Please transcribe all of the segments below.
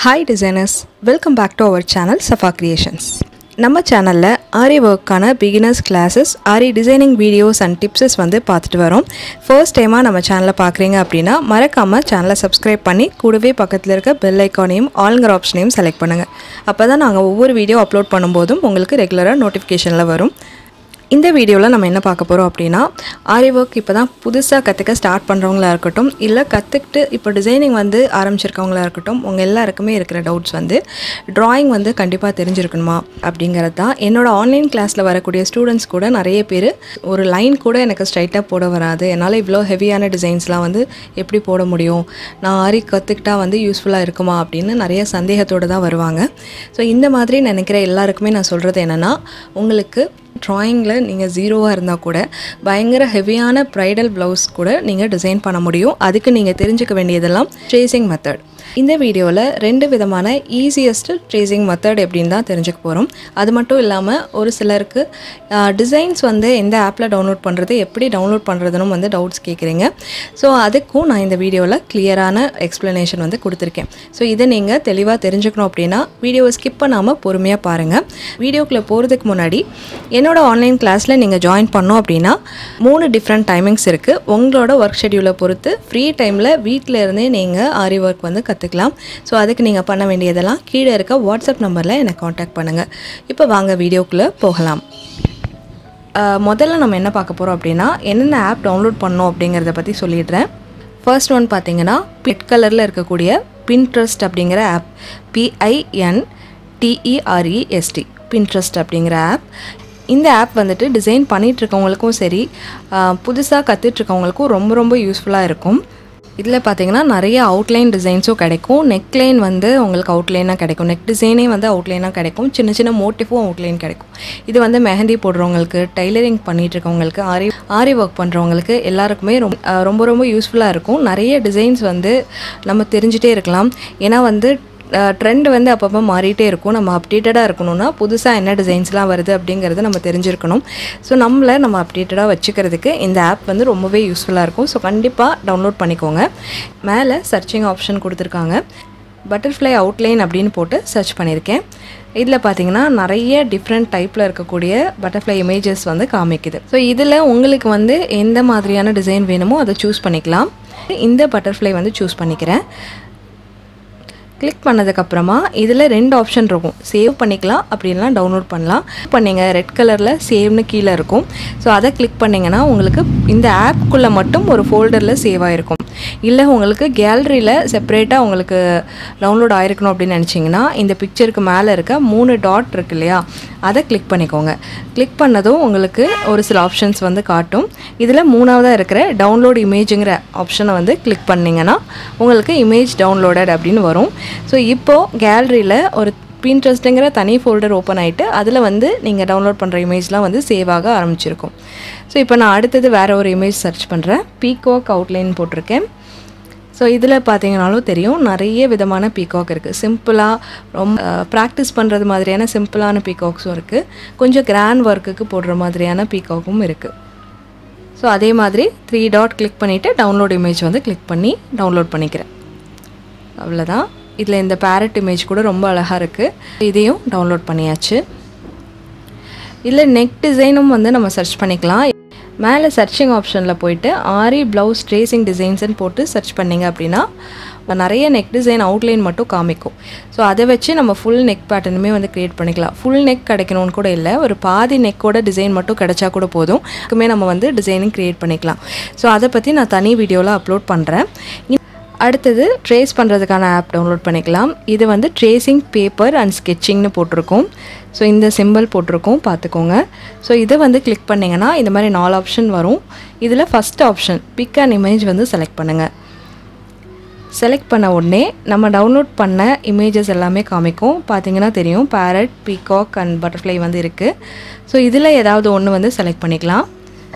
hi designers welcome back to our channel Safa creations நம்ம சேனலில் ஆரி ஒர்க்கான beginners classes aari designing videos and tips வந்து பார்த்துட்டு வரோம் ஃபர்ஸ்ட் டைமாக நம்ம சேனலை பார்க்குறீங்க அப்படின்னா மறக்காமல் சேனலை சப்ஸ்கிரைப் பண்ணி கூடவே பக்கத்தில் இருக்க பெல் ஐக்கானையும் ஆல்ங்கிற ஆப்ஷனையும் செலக்ட் பண்ணுங்கள் அப்போ தான் நாங்கள் ஒவ்வொரு வீடியோ அப்லோட் பண்ணும்போதும் உங்களுக்கு ரெகுலராக நோட்டிஃபிகேஷனில் வரும் இந்த வீடியோவில் நம்ம என்ன பார்க்க போகிறோம் அப்படின்னா ஆரி ஒர்க் இப்போ தான் புதுசாக கற்றுக்க ஸ்டார்ட் பண்ணுறவங்களா இருக்கட்டும் இல்லை கற்றுக்கிட்டு இப்போ டிசைனிங் வந்து ஆரம்பிச்சிருக்கவங்களா இருக்கட்டும் உங்கள் எல்லாருக்குமே இருக்கிற டவுட்ஸ் வந்து ட்ராயிங் வந்து கண்டிப்பாக தெரிஞ்சிருக்கணுமா அப்படிங்கிறது தான் என்னோட ஆன்லைன் கிளாஸில் வரக்கூடிய ஸ்டூடெண்ட்ஸ் கூட நிறைய பேர் ஒரு லைன் கூட எனக்கு ஸ்ட்ரைட்டாக போட வராது என்னால் இவ்வளோ ஹெவியான டிசைன்ஸ்லாம் வந்து எப்படி போட முடியும் நான் ஆரி கற்றுக்கிட்டா வந்து யூஸ்ஃபுல்லாக இருக்குமா அப்படின்னு நிறைய சந்தேகத்தோடு தான் வருவாங்க ஸோ இந்த மாதிரி நினைக்கிற எல்லாருக்குமே நான் சொல்கிறது என்னென்னா உங்களுக்கு ட்ராயிங்கில் நீங்கள் ஜீரோவாக இருந்தால் கூட பயங்கர ஹெவியான ப்ரைடல் ப்ளவுஸ் கூட நீங்கள் டிசைன் பண்ண முடியும் அதுக்கு நீங்கள் தெரிஞ்சுக்க வேண்டியதெல்லாம் ட்ரேசிங் மெத்தட் இந்த வீடியோவில் ரெண்டு விதமான ஈஸியஸ்ட் ட்ரேசிங் மெத்தட் எப்படின்னு தான் தெரிஞ்சுக்க போகிறோம் அது மட்டும் இல்லாமல் ஒரு சிலருக்கு டிசைன்ஸ் வந்து எந்த ஆப்பில் டவுன்லோட் பண்ணுறது எப்படி டவுன்லோட் பண்ணுறதுன்னு வந்து டவுட்ஸ் கேட்குறீங்க ஸோ அதுக்கும் நான் இந்த வீடியோவில் கிளியரான எக்ஸ்ப்ளனேஷன் வந்து கொடுத்துருக்கேன் ஸோ இதை நீங்கள் தெளிவாக தெரிஞ்சுக்கணும் அப்படின்னா வீடியோவை ஸ்கிப் பண்ணாமல் பொறுமையாக பாருங்கள் வீடியோக்குள்ளே போகிறதுக்கு முன்னாடி என்னோட ஆன்லைன் கிளாஸில் நீங்கள் ஜாயின் பண்ணோம் அப்படின்னா மூணு டிஃப்ரெண்ட் டைமிங்ஸ் இருக்குது உங்களோட ஒர்க் ஷெடியூலை பொறுத்து ஃப்ரீ டைமில் வீட்டில் இருந்தே நீங்கள் ஆரி ஒர்க் வந்து கற்றுக்கலாம் ஸோ அதுக்கு நீங்கள் பண்ண வேண்டியதெல்லாம் கீழே இருக்க வாட்ஸ்அப் நம்பரில் என்னை காண்டாக்ட் பண்ணுங்கள் இப்போ வாங்க வீடியோக்குள்ளே போகலாம் அஹ், முதல்ல நம்ம என்ன பார்க்க போகிறோம் அப்படின்னா என்னென்ன ஆப் டவுன்லோட் பண்ணோம் அப்படிங்கிறத பற்றி சொல்லிடுறேன் ஃபர்ஸ்ட் ஒன் பார்த்தீங்கன்னா பிட் கலரில் இருக்கக்கூடிய பின்ட்ரஸ்ட் அப்படிங்கிற ஆப் பிஐஎன் டிஇஆர்இஎஸ்டி பின்ட்ரஸ்ட் அப்படிங்கிற ஆப் இந்த ஆப் வந்துட்டு டிசைன் பண்ணிட்டு இருக்கவங்களுக்கும் சரி புதுசாக கற்றுட்ருக்கவங்களுக்கும் ரொம்ப ரொம்ப யூஸ்ஃபுல்லாக இருக்கும் இதில் பார்த்தீங்கன்னா நிறைய அவுட்லைன் டிசைன்ஸும் கிடைக்கும் நெக்லைன் வந்து உங்களுக்கு அவுட்லைனாக கிடைக்கும் நெக் டிசைனே வந்து அவுட்லைனாக கிடைக்கும் சின்ன சின்ன மோட்டிஃபும் அவுட்லைன் கிடைக்கும் இது வந்து மெஹந்தி போடுறவங்களுக்கு டைலரிங் பண்ணிட்டு இருக்கவங்களுக்கு ஆரி ஆரி ஒர்க் பண்ணுறவங்களுக்கு எல்லாருக்குமே ரொம்ப அஹ் ரொம்ப ரொம்ப யூஸ்ஃபுல்லாக இருக்கும் நிறைய டிசைன்ஸ் வந்து நம்ம தெரிஞ்சிட்டே இருக்கலாம் ஏன்னா வந்து ட்ரெண்ட் வந்து அப்பப்போ மாறிட்டே இருக்கும் நம்ம அப்டேட்டடாக இருக்கணும்னா புதுசாக என்ன டிசைன்ஸ்லாம் வருது அப்படிங்கிறத நம்ம தெரிஞ்சிருக்கணும் ஸோ நம்மளை நம்ம அப்டேட்டடாக வச்சுக்கிறதுக்கு இந்த ஆப் வந்து ரொம்பவே யூஸ்ஃபுல்லாக இருக்கும் ஸோ கண்டிப்பாக டவுன்லோட் பண்ணிக்கோங்க மேலே சர்ச்சிங் ஆப்ஷன் கொடுத்துருக்காங்க பட்டர்ஃப்ளை அவுட்லைன் அப்படின்னு போட்டு சர்ச் பண்ணியிருக்கேன் இதில் பார்த்தீங்கன்னா நிறைய டிஃப்ரெண்ட் டைப்பில் இருக்கக்கூடிய பட்டர்ஃப்ளை இமேஜஸ் வந்து காமிக்குது ஸோ இதில் உங்களுக்கு வந்து எந்த மாதிரியான டிசைன் வேணுமோ அதை சூஸ் பண்ணிக்கலாம் இந்த பட்டர்ஃப்ளை வந்து சூஸ் பண்ணிக்கிறேன் கிளிக் பண்ணதுக்கப்புறமா இதில் ரெண்டு ஆப்ஷன் இருக்கும் சேவ் பண்ணிக்கலாம் அப்படின்னா டவுன்லோட் பண்ணலாம் பண்ணிங்க ரெட் கலரில் சேவ்னு கீழே இருக்கும் ஸோ அதை கிளிக் பண்ணிங்கன்னா உங்களுக்கு இந்த ஆப்குள்ளே மட்டும் ஒரு ஃபோல்டரில் சேவ் ஆகிருக்கும் இல்லை உங்களுக்கு கேலரியில் செப்பரேட்டாக உங்களுக்கு டவுன்லோட் ஆயிருக்கணும் அப்படின்னு நினச்சிங்கன்னா இந்த பிக்சருக்கு மேலே இருக்க மூணு டாட் இருக்கு இல்லையா அதை கிளிக் பண்ணிக்கோங்க கிளிக் பண்ணதும் உங்களுக்கு ஒரு சில ஆப்ஷன்ஸ் வந்து காட்டும் இதில் மூணாவதாக இருக்கிற டவுன்லோட் இமேஜுங்கிற ஆப்ஷனை வந்து கிளிக் பண்ணிங்கன்னா உங்களுக்கு இமேஜ் டவுன்லோடட் அப்படின்னு வரும் ஸோ இப்போது கேலரியில் ஒரு பின்ட்ரெஸ்ட்டுங்கிற தனி ஃபோல்டர் ஓப்பன் ஆகிட்டு அதில் வந்து நீங்கள் டவுன்லோட் பண்ணுற இமேஜ்லாம் வந்து சேவ் ஆக ஆரம்பிச்சிருக்கும் ஸோ இப்போ நான் அடுத்தது வேறு ஒரு இமேஜ் சர்ச் பண்ணுறேன் பீகாக் அவுட்லைன் போட்டிருக்கேன் ஸோ இதில் பார்த்தீங்கனாலும் தெரியும் நிறைய விதமான பீகாக் இருக்குது சிம்பிளாக ரொம்ப ப்ராக்டிஸ் பண்ணுறது மாதிரியான சிம்பிளான பீகாக்ஸும் இருக்குது கொஞ்சம் கிராண்ட் ஒர்க்குக்கு போடுற மாதிரியான பீகாக்கும் இருக்குது ஸோ அதே மாதிரி த்ரீ டாட் கிளிக் பண்ணிவிட்டு டவுன்லோட் இமேஜ் வந்து கிளிக் பண்ணி டவுன்லோட் பண்ணிக்கிறேன் அவ்வளோதான் இதில் இந்த பேரட் இமேஜ் கூட ரொம்ப அழகாக இருக்குது இதையும் டவுன்லோட் பண்ணியாச்சு இதில் நெக் டிசைனும் வந்து நம்ம சர்ச் பண்ணிக்கலாம் மேலே சர்ச்சிங் ஆப்ஷனில் போயிட்டு ஆரி ப்ளவுஸ் ட்ரேசிங் டிசைன்ஸ்னு போட்டு சர்ச் பண்ணிங்க அப்படின்னா நிறைய நெக் டிசைன் அவுட்லைன் மட்டும் காமிக்கும் ஸோ அதை வச்சு நம்ம ஃபுல் நெக் பேட்டர்னுமே வந்து க்ரியேட் பண்ணிக்கலாம் ஃபுல் நெக் கிடைக்கணும்னு கூட இல்லை ஒரு பாதி நெக்கோட டிசைன் மட்டும் கிடைச்சா கூட போதும் அதுக்குமே நம்ம வந்து டிசைனிங் க்ரியேட் பண்ணிக்கலாம் ஸோ அதை பற்றி நான் தனி வீடியோவில் அப்லோட் பண்ணுறேன் அடுத்தது ட்ரேஸ் பண்ணுறதுக்கான ஆப் டவுன்லோட் பண்ணிக்கலாம் இது வந்து ட்ரேசிங் பேப்பர் அண்ட் ஸ்கெட்சிங்னு போட்டிருக்கோம் ஸோ இந்த சிம்பிள் போட்டிருக்கோம் பார்த்துக்கோங்க ஸோ இதை வந்து கிளிக் பண்ணிங்கன்னா இந்த மாதிரி நாலு ஆப்ஷன் வரும் இதில் first option pick and image வந்து செலக்ட் பண்ணுங்கள் செலக்ட் பண்ண உடனே நம்ம டவுன்லோட் பண்ண இமேஜஸ் எல்லாமே காமிக்கும் பார்த்தீங்கன்னா தெரியும் பேரட் பீகாக் அண்ட் பட்டர்ஃப்ளை வந்து இருக்குது ஸோ இதில் ஏதாவது ஒன்று வந்து செலக்ட் பண்ணிக்கலாம்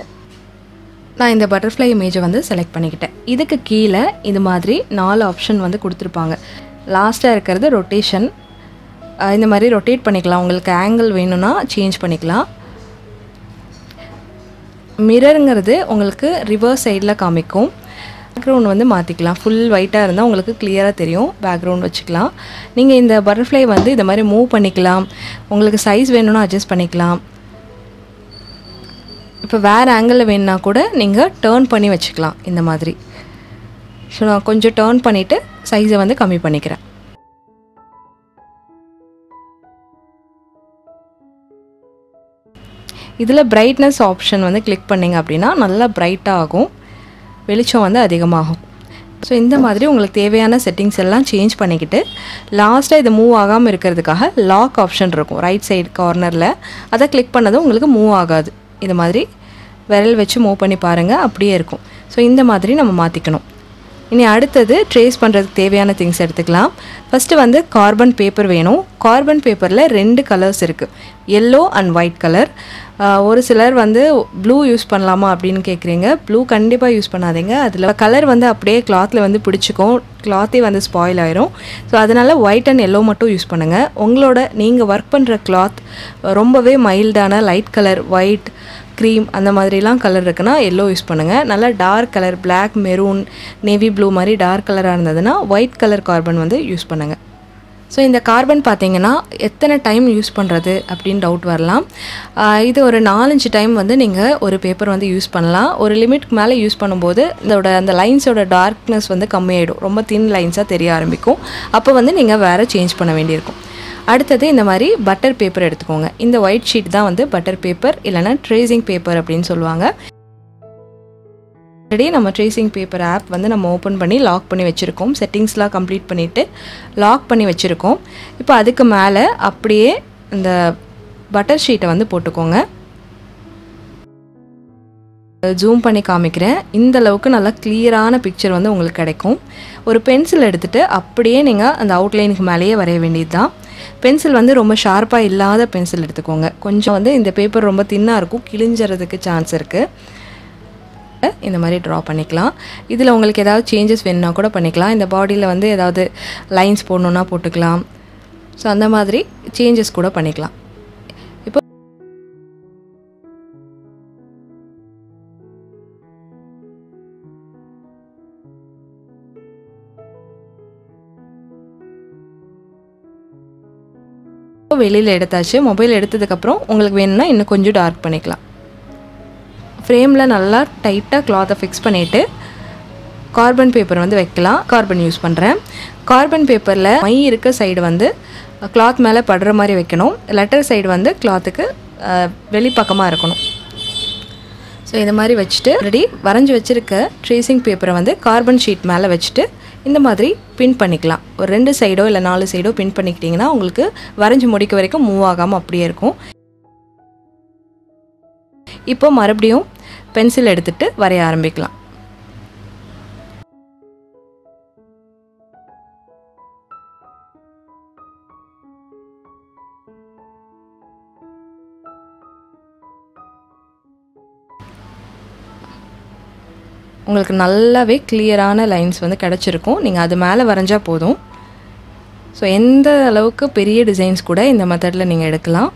நான் இந்த பட்டர்ஃப்ளை இமேஜை வந்து செலக்ட் பண்ணிக்கிட்டேன் இதுக்கு கீழே இது மாதிரி நாலு ஆப்ஷன் வந்து கொடுத்துருப்பாங்க லாஸ்ட்டாக இருக்கிறது ரொட்டேஷன் இந்த மாதிரி ரொட்டேட் பண்ணிக்கலாம் உங்களுக்கு ஆங்கிள் வேணும்னா சேஞ்ச் பண்ணிக்கலாம் மிரருங்கிறது உங்களுக்கு ரிவர்ஸ் சைடில் காமிக்கும் பேக்ரவுண்ட் வந்து மாற்றிக்கலாம் ஃபுல் ஒயிட்டாக இருந்தால் உங்களுக்கு கிளியராக தெரியும் பேக்ரவுண்ட் வச்சுக்கலாம் நீங்கள் இந்த பட்டர்ஃப்ளை வந்து இந்த மாதிரி மூவ் பண்ணிக்கலாம் உங்களுக்கு சைஸ் வேணும்னா அட்ஜஸ்ட் பண்ணிக்கலாம் இப்போ வேறு ஆங்கிளில் வேணுன்னா கூட நீங்கள் டேர்ன் பண்ணி வச்சுக்கலாம் இந்த மாதிரி ஸோ நான் கொஞ்சம் டேர்ன் பண்ணிவிட்டு சைஸை வந்து கம்மி பண்ணிக்கிறேன் இதில் பிரைட்னஸ் ஆப்ஷன் வந்து கிளிக் பண்ணிங்க அப்படின்னா நல்லா பிரைட்டாக ஆகும் வெளிச்சம் வந்து அதிகமாகும் ஸோ இந்த மாதிரி உங்களுக்கு தேவையான செட்டிங்ஸ் எல்லாம் சேஞ்ச் பண்ணிக்கிட்டு லாஸ்ட்டாக இது மூவ் ஆகாமல் இருக்கிறதுக்காக லாக் ஆப்ஷன் இருக்கும் ரைட் சைடு கார்னரில் அதை கிளிக் பண்ணதும் உங்களுக்கு மூவ் ஆகாது இது மாதிரி விரல் வச்சு மூவ் பண்ணி பாருங்கள் அப்படியே இருக்கும் ஸோ இந்த மாதிரி நம்ம மாற்றிக்கணும் இனி அடுத்தது ட்ரேஸ் பண்ணுறதுக்கு தேவையான திங்ஸ் எடுத்துக்கலாம் ஃபஸ்ட்டு வந்து கார்பன் பேப்பர் வேணும் கார்பன் பேப்பரில் ரெண்டு கலர்ஸ் இருக்குது எல்லோ அண்ட் ஒயிட் கலர் ஒரு சிலர் வந்து ப்ளூ யூஸ் பண்ணலாமா அப்படின்னு கேட்குறீங்க ப்ளூ கண்டிப்பாக யூஸ் பண்ணாதீங்க அதில் கலர் வந்து அப்படியே கிளாத்தில் வந்து பிடிச்சிக்கும் கிளாத்தே வந்து ஸ்பாயில் ஆயிரும் ஸோ அதனால் ஒயிட் அண்ட் எல்லோ மட்டும் யூஸ் பண்ணுங்கள் உங்களோட நீங்கள் ஒர்க் பண்ணுற கிளாத் ரொம்பவே மைல்டான லைட் கலர் ஒயிட் க்ரீம் அந்த மாதிரிலாம் கலர் இருக்குன்னா எல்லோ யூஸ் பண்ணுங்கள் நல்லா dark colour black maroon navy blue மாதிரி டார்க் கலராக இருந்ததுன்னா ஒயிட் கலர் கார்பன் வந்து யூஸ் பண்ணுங்கள் ஸோ இந்த கார்பன் பார்த்தீங்கன்னா எத்தனை டைம் யூஸ் பண்ணுறது அப்படின்னு டவுட் வரலாம் இது ஒரு நாலஞ்சு டைம் வந்து நீங்கள் ஒரு பேப்பர் வந்து யூஸ் பண்ணலாம் ஒரு லிமிட்க்கு மேலே யூஸ் பண்ணும்போது இதோட அந்த லைன்ஸோட டார்க்னஸ் வந்து கம்மியாயிடும் ரொம்ப தின் லைன்ஸாக தெரிய ஆரம்பிக்கும் அப்போ வந்து நீங்கள் வேறு சேஞ்ச் பண்ண வேண்டியிருக்கும் அடுத்தது இந்த மாதிரி பட்டர் பேப்பர் எடுத்துக்கோங்க இந்த ஒயிட் ஷீட் தான் வந்து பட்டர் பேப்பர் இல்லைனா ட்ரேசிங் பேப்பர் அப்படின்னு சொல்லுவாங்க ஆல்ரெடி நம்ம ட்ரேசிங் பேப்பர் ஆப் வந்து நம்ம ஓப்பன் பண்ணி லாக் பண்ணி வச்சுருக்கோம் செட்டிங்ஸ்லாம் கம்ப்ளீட் பண்ணிவிட்டு லாக் பண்ணி வச்சுருக்கோம் இப்போ அதுக்கு மேலே அப்படியே இந்த பட்டர் ஷீட்டை வந்து போட்டுக்கோங்க ஜூம் பண்ணி காமிக்கிறேன் இந்த அளவுக்கு நல்லா கிளியரான பிக்சர் வந்து உங்களுக்கு கிடைக்கும் ஒரு பென்சில் எடுத்துகிட்டு அப்படியே நீங்கள் அந்த அவுட்லைனுக்கு மேலேயே வரைய வேண்டியது தான் பென்சில் வந்து ரொம்ப ஷார்ப்பாக இல்லாத பென்சில் எடுத்துக்கோங்க கொஞ்சம் வந்து இந்த பேப்பர் ரொம்ப தின்னாக இருக்கும் கிழிஞ்சறதுக்கு சான்ஸ் இருக்குது இந்த மாதிரி ட்ரா பண்ணிக்கலாம் இதில் உங்களுக்கு ஏதாவது சேஞ்சஸ் வேணுன்னா கூட பண்ணிக்கலாம் இந்த பாடியில் வந்து ஏதாவது லைன்ஸ் போடணுன்னா போட்டுக்கலாம் ஸோ அந்த மாதிரி சேஞ்சஸ் கூட பண்ணிக்கலாம் இப்போ வெளியில் எடுத்தாச்சு மொபைல் எடுத்ததுக்கப்புறம் உங்களுக்கு வேணும்னா இன்னும் கொஞ்சம் டார்க் பண்ணிக்கலாம் ஃப்ரேமில் நல்லா டைட்டாக கிளாத்தை ஃபிக்ஸ் பண்ணிவிட்டு கார்பன் பேப்பர் வந்து வைக்கலாம் கார்பன் யூஸ் பண்ணுறேன் கார்பன் பேப்பரில் மை இருக்க சைடு வந்து கிளாத் மேலே படுற மாதிரி வைக்கணும் லெட்டர் சைடு வந்து கிளாத்துக்கு வெளிப்பக்கமாக இருக்கணும் ஸோ இந்த மாதிரி வச்சுட்டு ரெடி வரைஞ்சி வச்சுருக்க ட்ரேசிங் பேப்பரை வந்து கார்பன் ஷீட் மேலே வச்சுட்டு இந்த மாதிரி பின் பண்ணிக்கலாம் ஒரு ரெண்டு சைடோ இல்லை நாலு சைடோ பின் பண்ணிக்கிட்டிங்கன்னா உங்களுக்கு வரைஞ்சி முடிக்க வரைக்கும் மூவ் ஆகாமல் அப்படியே இருக்கும் இப்போ மறுபடியும் பென்சில் எடுத்துகிட்டு வரைய ஆரம்பிக்கலாம் உங்களுக்கு நல்லாவே கிளியரான லைன்ஸ் வந்து கிடச்சிருக்கும் நீங்கள் அது மேலே வரைஞ்சால் போதும் ஸோ எந்த அளவுக்கு பெரிய டிசைன்ஸ் கூட இந்த மெத்தடில் நீங்கள் எடுக்கலாம்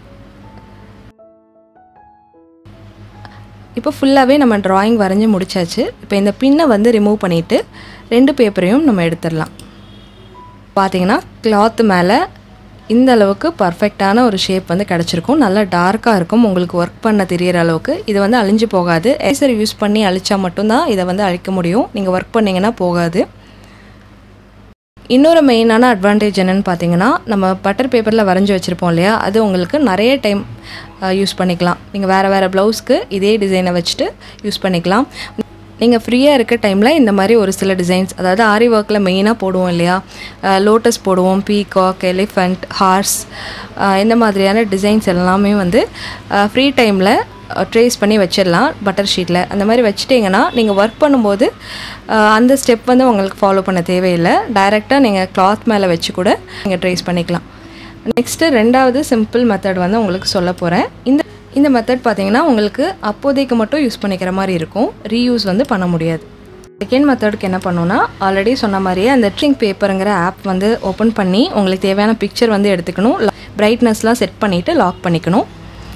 இப்போ ஃபுல்லாகவே நம்ம ட்ராயிங் வரைஞ்சி முடிச்சாச்சு இப்போ இந்த பின்னை வந்து ரிமூவ் பண்ணிவிட்டு ரெண்டு பேப்பரையும் நம்ம எடுத்துடலாம் பார்த்தீங்கன்னா கிளாத்து மேலே இந்த அளவுக்கு பர்ஃபெக்டான ஒரு ஷேப் வந்து கிடச்சிருக்கும் நல்லா டார்க்காக இருக்கும் உங்களுக்கு ஒர்க் பண்ண தெரியற அளவுக்கு இது வந்து அழிஞ்சு போகாது ஏசர் யூஸ் பண்ணி அழிச்சா மட்டும்தான் இதை வந்து அழிக்க முடியும் நீங்கள் ஒர்க் பண்ணிங்கன்னா போகாது இன்னொரு மெயினான அட்வான்டேஜ் என்னென்னு பார்த்தீங்கன்னா நம்ம பட்டர் பேப்பரில் வரைஞ்சி வச்சுருப்போம் இல்லையா அது உங்களுக்கு நிறைய டைம் யூஸ் பண்ணிக்கலாம் நீங்கள் வேறு வேறு ப்ளவுஸ்க்கு இதே டிசைனை வச்சுட்டு யூஸ் பண்ணிக்கலாம் நீங்கள் ஃப்ரீயாக இருக்க டைமில் இந்த மாதிரி ஒரு சில டிசைன்ஸ் அதாவது ஆரி ஒர்க்கில் மெயினாக போடுவோம் இல்லையா லோட்டஸ் போடுவோம் பீகாக் எலிஃபண்ட் ஹார்ஸ் இந்த மாதிரியான டிசைன்ஸ் எல்லாமே வந்து ஃப்ரீ டைமில் ட்ரேஸ் பண்ணி வச்சிடலாம் பட்டர் ஷீட்டில் அந்த மாதிரி வச்சுட்டிங்கன்னா நீங்கள் ஒர்க் பண்ணும்போது அந்த ஸ்டெப் வந்து உங்களுக்கு ஃபாலோ பண்ண தேவையில்லை டைரெக்டாக நீங்கள் கிளாத் மேலே வச்சு கூட நீங்கள் ட்ரேஸ் பண்ணிக்கலாம் நெக்ஸ்ட்டு ரெண்டாவது சிம்பிள் மெத்தட் வந்து உங்களுக்கு சொல்ல போகிறேன் இந்த இந்த மெத்தட் பார்த்தீங்கன்னா உங்களுக்கு அப்போதைக்கு மட்டும் யூஸ் பண்ணிக்கிற மாதிரி இருக்கும் ரீயூஸ் வந்து பண்ண முடியாது செகண்ட் மெத்தடுக்கு என்ன பண்ணோன்னா ஆல்ரெடி சொன்ன மாதிரியே அந்த ட்ரிங் பேப்பருங்கிற ஆப் வந்து ஓப்பன் பண்ணி உங்களுக்கு தேவையான பிக்சர் வந்து எடுத்துக்கணும் பிரைட்னஸ்லாம் செட் பண்ணிவிட்டு லாக் பண்ணிக்கணும்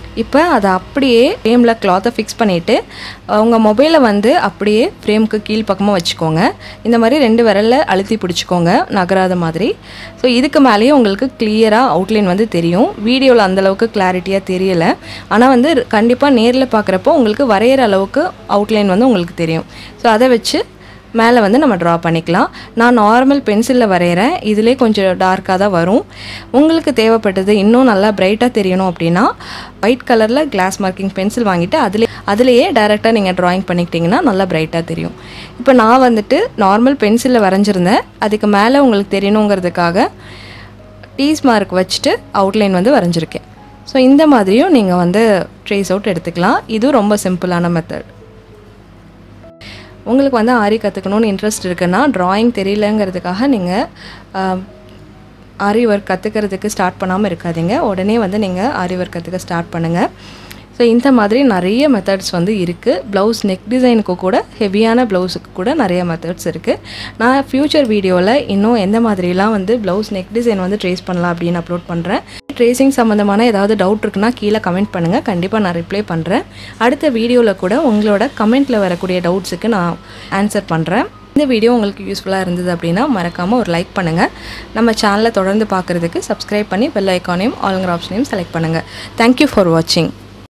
இப்போ அதை அப்படியே ஃப்ரேமில் கிளாத்தை ஃபிக்ஸ் பண்ணிவிட்டு உங்கள் மொபைலை வந்து அப்படியே ஃப்ரேமுக்கு கீழ் பக்கமாக வச்சுக்கோங்க இந்த மாதிரி ரெண்டு விரலில் அழுத்தி பிடிச்சிக்கோங்க நகராத மாதிரி ஸோ இதுக்கு மேலேயும் உங்களுக்கு கிளியராக அவுட்லைன் வந்து தெரியும் வீடியோவில் அந்தளவுக்கு கிளாரிட்டியாக தெரியலை ஆனால் வந்து கண்டிப்பாக நேரில் பார்க்குறப்போ உங்களுக்கு வரைகிற அளவுக்கு அவுட்லைன் வந்து உங்களுக்கு தெரியும் ஸோ அதை வச்சு மேலே வந்து நம்ம ட்ரா பண்ணிக்கலாம் நான் நார்மல் பென்சிலில் வரைகிறேன் இதிலே கொஞ்சம் டார்க்காக தான் வரும் உங்களுக்கு தேவைப்பட்டது இன்னும் நல்லா பிரைட்டாக தெரியணும் அப்படின்னா ஒயிட் கலரில் கிளாஸ் மார்க்கிங் பென்சில் வாங்கிட்டு அதிலே அதிலேயே டைரெக்டாக நீங்கள் ட்ராயிங் பண்ணிக்கிட்டிங்கன்னா நல்லா பிரைட்டாக தெரியும் இப்போ நான் வந்துட்டு நார்மல் பென்சிலில் வரைஞ்சிருந்தேன் அதுக்கு மேலே உங்களுக்கு தெரியணுங்கிறதுக்காக டீஸ் மார்க் வச்சுட்டு அவுட்லைன் வந்து வரைஞ்சிருக்கேன் ஸோ இந்த மாதிரியும் நீங்கள் வந்து ட்ரேஸ் அவுட் எடுத்துக்கலாம் இதுவும் ரொம்ப சிம்பிளான மெத்தட் உங்களுக்கு வந்து ஆரி கற்றுக்கணுன்னு இன்ட்ரெஸ்ட் இருக்குன்னா ட்ராயிங் தெரியலங்கிறதுக்காக நீங்கள் ஆரி ஒர்க் கற்றுக்கிறதுக்கு ஸ்டார்ட் பண்ணாமல் இருக்காதீங்க உடனே வந்து நீங்கள் ஆரி ஒர்க் கற்றுக்க ஸ்டார்ட் பண்ணுங்கள் ஸோ இந்த மாதிரி நிறைய மெத்தட்ஸ் வந்து இருக்குது ப்ளவுஸ் நெக் டிசைனுக்கு கூட ஹெவியான ப்ளவுஸுக்கு கூட நிறைய மெத்தட்ஸ் இருக்குது நான் ஃப்யூச்சர் வீடியோவில் இன்னும் எந்த மாதிரிலாம் வந்து ப்ளவுஸ் நெக் டிசைன் வந்து ட்ரேஸ் பண்ணலாம் அப்படின்னு அப்லோட் பண்ணுறேன் ட்ரேசிங் சம்மந்தமான ஏதாவது டவுட் இருக்குன்னா கீழே கமெண்ட் பண்ணுங்கள் கண்டிப்பாக நான் ரிப்ளை பண்ணுறேன் அடுத்த வீடியோவில் கூட உங்களோட கமெண்ட்டில் வரக்கூடிய டவுட்ஸுக்கு நான் ஆன்சர் பண்ணுறேன் இந்த வீடியோ உங்களுக்கு யூஸ்ஃபுல்லாக இருந்தது அப்படின்னா மறக்காமல் ஒரு லைக் பண்ணுங்கள் நம்ம சேனலை தொடர்ந்து பார்க்குறதுக்கு சப்ஸ்கிரைப் பண்ணி பெல் ஐக்கானையும் ஆளுங்கிற ஆப்ஷனையும் செலக்ட் பண்ணுங்கள் தேங்க்யூ ஃபார் வாட்சிங்